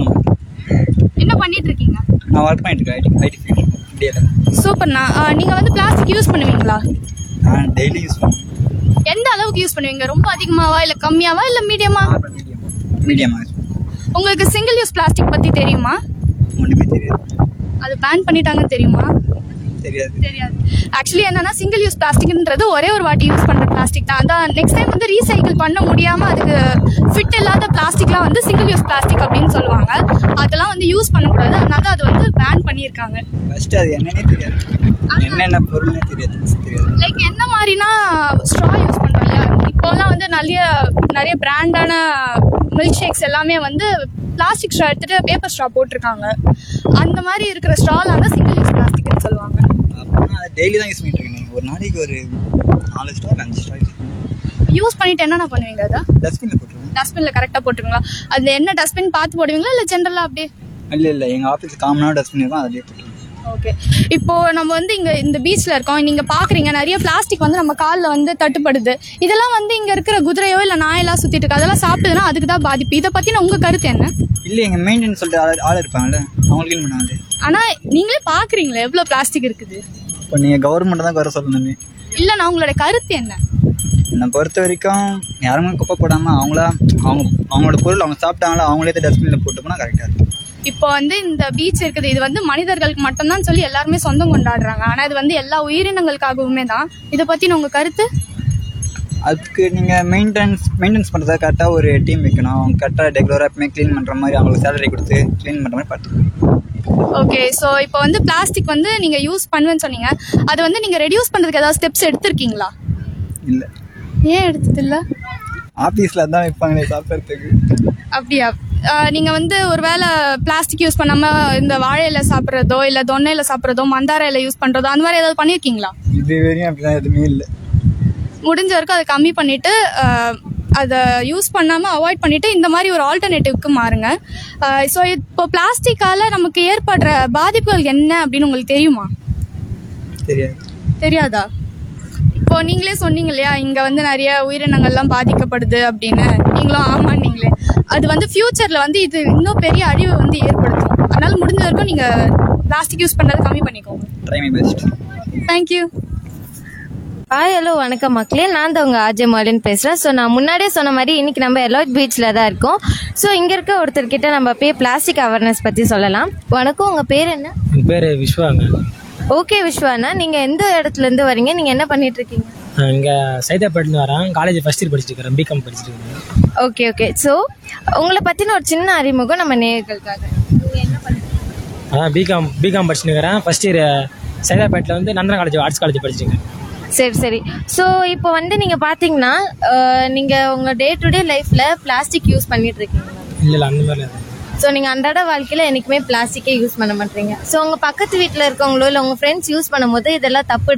C: என்ன பண்ணிட்டு இருக்கீங்க
J: நான் ஒர்க் பண்ணிட்டு இருக்கேன் ஐடி ஃபீல்ட் இந்தியாவில்
C: சூப்பர்ண்ணா ஆ, நீங்க வந்து பிளாஸ்டிக் யூஸ் பண்ணுவீங்களா
J: நான் டெய்லி யூஸ் பண்ணுவேன்
C: எந்த அளவுக்கு யூஸ் பண்ணுவீங்க ரொம்ப அதிகமாவா இல்ல கம்மியாவா இல்ல மீடியமா
J: மீடியமாக யூஸ்
C: உங்களுக்கு சிங்கிள் யூஸ் பிளாஸ்டிக் பத்தி தெரியுமா
J: ஒன்றுமே தெரியாது
C: அது பேன் பண்ணிட்டாங்கன்னு தெரியுமா
J: தெரியாது
C: தெரியாது ஆக்சுவலி என்னன்னா சிங்கிள் யூஸ் பிளாஸ்டிக்ன்றது ஒரே ஒரு வாட்டி யூஸ் பண்ற பிளாஸ்டிக் தான் அதான் நெக்ஸ்ட் டைம் வந்து ரீசைக்கிள் பண்ண முடியாம அதுக்கு ஃபிட் இல்லாத பிளாஸ்டிக்லாம் வந்து சிங்கிள் யூஸ் பிளாஸ்டிக் அப்படின்னு சொல்லுவாங்க அதெல்லாம் வந்து யூஸ் பண்ணக்கூடாது அதனால அது வந்து பேன் பண்ணியிருக்காங்க
J: ஃபர்ஸ்ட் அது என்னன்னே தெரியாது என்னென்ன பொருள்னே தெரியாது தெரியாது
C: லைக் என்ன மாதிரினா ஸ்ட்ரா யூஸ் பண்றோம்ல இப்போலாம் வந்து நிறைய நிறைய பிராண்டான மில்க் ஷேக்ஸ் எல்லாமே வந்து பிளாஸ்டிக் ஸ்ட்ரா எடுத்துட்டு பேப்பர் ஸ்ட்ரா போட்டிருக்காங்க அந்த மாதிரி இருக்கிற ஸ்ட்ரால வந்து சிங்கிள் யூஸ் பிளாஸ்டிக்னு சொல்லுவாங்க
J: அப்படின்னா அதை டெய்லி தான் யூஸ் பண்ணிட்டு இருக்கேன் ஒரு நாளைக்கு ஒரு நாலு ஸ்டாக் அஞ்சு ஸ்டாக்
C: யூஸ் பண்ணிட்டு என்னென்ன பண்ணுவீங்க அதை
J: டஸ்ட்பினில் போட்டுருவேன்
C: டஸ்ட்பின்ல கரெக்டா போட்டுருங்களா அது என்ன டஸ்ட்பின் பார்த்து போடுவீங்களா இல்ல ஜென்ரலா அப்படியே
J: இல்லை இல்லை எங்கள் ஆஃபீஸ் காமனாக டஸ்ட்பின் இருக்கும் அதிலே போட்டுருவேன்
C: ஓகே இப்போ நம்ம வந்து இங்க இந்த பீச்ல இருக்கோம் நீங்க பாக்குறீங்க நிறைய பிளாஸ்டிக் வந்து நம்ம கால்ல வந்து தட்டுப்படுது இதெல்லாம் வந்து இங்க இருக்கிற குதிரையோ இல்ல நாயெல்லாம் சுத்திட்டு இருக்கு அதெல்லாம் சாப்பிட்டதுன்னா அதுக்கு தான் பாதிப்பு இதை பத்தின உங்க கருத்து என்ன
J: இல்லை எங்கள் மெயின்டெனன்ஸ் சொல்லிட்டு ஆள் ஆள் இருப்பாங்கல்ல அவங்க க்ளீன் பண்ணுவாங்க
C: ஆனா நீங்களே பாக்குறீங்களே எவ்வளவு பிளாஸ்டிக் இருக்குது
J: இப்போ நீங்கள் கவர்மெண்ட் தான் குறை சொல்லணுமே
C: இல்ல நான் உங்களோட கருத்து என்ன
J: என்னை பொறுத்த வரைக்கும் யாருமே குப்பை போடாமல் அவங்களா அவங்க அவங்களோட பொருள் அவங்க சாப்பிட்டாங்களோ அவங்களே டஸ்ட்பினில் போட்டு போனால் கரெக்டாக இருக்கும்
C: இப்போ வந்து இந்த பீச் இருக்குது இது வந்து மனிதர்களுக்கு மட்டும்தான் சொல்லி எல்லாருமே சொந்தம் கொண்டாடுறாங்க ஆனா இது வந்து எல்லா உயிரினங்களுக்காகவுமே தான் இதை பத்தின உங்க கருத்து
J: அதுக்கு நீங்கள் மெயின்டெனன்ஸ் மெயின்டெனன்ஸ் பண்ணுறதா கரெக்டாக ஒரு டீம் வைக்கணும் அவங்க கரெக்டாக ரெகுலராக எப்பவுமே க்ளீன் பண்ணுற மாதிரி அவங்களுக்கு சேலரி கொடுத்து க்ளீன் பண்ணுற மாதிரி பார்த்துக்கணும்
C: ஓகே ஸோ இப்போ வந்து பிளாஸ்டிக் வந்து நீங்க யூஸ் பண்ணுவேன்னு சொன்னீங்க அதை வந்து நீங்க ரெடியூஸ் பண்றதுக்கு ஏதாவது ஸ்டெப்ஸ் எடுத்திருக்கீங்களா
J: இல்லை
C: ஏன் எடுத்தது இல்ல
J: ஆஃபீஸில் தான் வைப்பாங்களே சாப்பிட்றதுக்கு
C: அப்படியா ஆஹ் நீங்க வந்து ஒருவேளை பிளாஸ்டிக் யூஸ் பண்ணாம இந்த வாழை இலை சாப்பிட்றதோ இல்ல தொன்னை இலை சாப்பிட்றதோ மந்தார இலை யூஸ் பண்றதோ அந்த மாதிரி ஏதாவது பண்ணிருக்கீங்களா
J: இது வரையும் அப்படிதான் எதுவுமே இல்லை
C: முடிஞ்ச வரைக்கும் அதை கம்மி பண்ணிட்டு ஆஹ் அதை யூஸ் பண்ணாம அவாய்ட் பண்ணிட்டு இந்த மாதிரி ஒரு ஆல்டர்னேட்டிவ்க்கு மாறுங்க ஸோ இப்போ பிளாஸ்டிக்கால நமக்கு ஏற்படுற பாதிப்புகள் என்ன அப்படின்னு உங்களுக்கு தெரியுமா
J: தெரியாது
C: தெரியாதா இப்போ நீங்களே சொன்னீங்க இல்லையா இங்க வந்து நிறைய உயிரினங்கள்லாம் பாதிக்கப்படுது அப்படின்னு நீங்களும் ஆமான்னீங்களே அது வந்து ஃபியூச்சர்ல வந்து இது இன்னும் பெரிய அழிவை வந்து ஏற்படுத்தும் அதனால முடிஞ்ச வரைக்கும் நீங்க பிளாஸ்டிக் யூஸ் பண்றதை கம்மி பண்ணிக்கோங்க
J: try my best
C: thank you
B: hi hello வணக்கம் மக்களே நான் தான் உங்கள் ஆஜய் மாலின் பேசுகிறேன் ஸோ நான் முன்னாடியே சொன்ன மாதிரி இன்னைக்கு நம்ம எலாட் பீச்சில் தான் இருக்கோம் ஸோ இங்கே இருக்க ஒருத்தர்கிட்ட நம்ம போய் பிளாஸ்டிக் அவேர்னஸ் பற்றி சொல்லலாம் வணக்கம் உங்கள் பேர் என்ன
K: என் பேர் விஸ்வாங்க
B: ஓகே விஸ்வானா நீங்கள் எந்த இடத்துல இருந்து வரீங்க நீங்கள் என்ன பண்ணிட்டு இருக்கீங்க
K: நான் இங்கே சைதாப்பேட்டிலேருந்து வரேன் காலேஜ் ஃபஸ்ட் இயர் படிச்சுட்டு இருக்கிறேன் பிகாம் படிச்சுட்டு இருக்கேன்
B: ஓகே ஓகே ஸோ உங்களை பற்றின ஒரு சின்ன அறிமுகம் நம்ம நேயர்களுக்காக நீங்க என்ன பண்ணுறீங்க
K: அதான் பிகாம் பிகாம் படிச்சுட்டு இருக்கிறேன் ஃபஸ்ட் இயர் சைதாப்பேட்டில் வந்து நந்தன காலேஜ் ஆர்ட்ஸ் காலேஜ் படிச்சுட்டு இருக்கேன்
B: சரி சரி ஸோ இப்போ வந்து நீங்க பாத்தீங்கன்னா அஹ், நீங்க உங்க டே டு டே லைஃப்ல பிளாஸ்டிக் யூஸ் பண்ணிட்டு இருக்கீங்க
K: இல்லை இல்லை அந்த மாதிரி
B: ஸோ நீங்க அன்றாட வாழ்க்கையில என்னைக்குமே பிளாஸ்டிக்கே யூஸ் பண்ண மாட்டீங்க ஸோ உங்க பக்கத்து வீட்டில் இருக்கவங்களோ இல்லை உங்க ஃப்ரெண்ட்ஸ் யூஸ் பண்ணும்போது இதெல்லாம் தப்பு